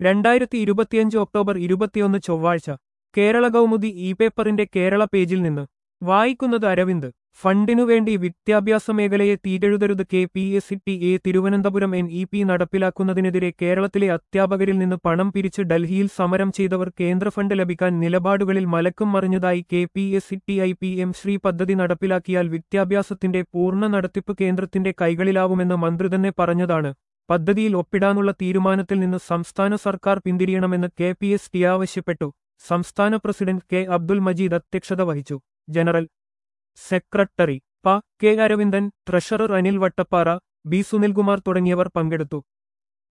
രണ്ടായിരത്തി ഇരുപത്തിയഞ്ച് ഒക്ടോബർ ഇരുപത്തിയൊന്ന് ചൊവ്വാഴ്ച കേരള കൗമുദി ഇ പേപ്പറിന്റെ കേരള പേജിൽ നിന്ന് വായിക്കുന്നത് അരവിന്ദ് ഫണ്ടിനുവേണ്ടി വിദ്യാഭ്യാസ മേഖലയെ തീരെഴുതരുത് K P S C T A Thiruvananthapuram N E P നടപ്പിലാക്കുന്നതിനെതിരെ കേരളത്തിലെ അധ്യാപകരിൽ നിന്ന് പണം പിരിച്ച് ഡൽഹിയിൽ സമരം ചെയ്തവർ കേന്ദ്ര ഫണ്ട് ലഭിക്കാൻ നിലപാടുകളിൽ മലക്കും മറിഞ്ഞതായി K P S C T I P M Shri പദ്ധതി നടപ്പിലാക്കിയാൽ വിദ്യാഭ്യാസത്തിന്റെ പൂർണ്ണ നടത്തിപ്പ് കേന്ദ്രത്തിന്റെ കൈകളിലാവുമെന്ന് മന്ത്രി തന്നെ പറഞ്ഞതാണ് പദ്ധതിയിൽ ഒപ്പിടാനുള്ള തീരുമാനത്തിൽ നിന്ന് സംസ്ഥാന സർക്കാർ പിന്തിരിയണമെന്ന് കെ പി എസ് ടി ആവശ്യപ്പെട്ടു സംസ്ഥാന പ്രസിഡന്റ് കെ അബ്ദുൽ മജീദ് അധ്യക്ഷത വഹിച്ചു ജനറൽ സെക്രട്ടറി പ K Aravindan treasurer Anil Vattappara B Sunilkumar തുടങ്ങിയവർ പങ്കെടുത്തു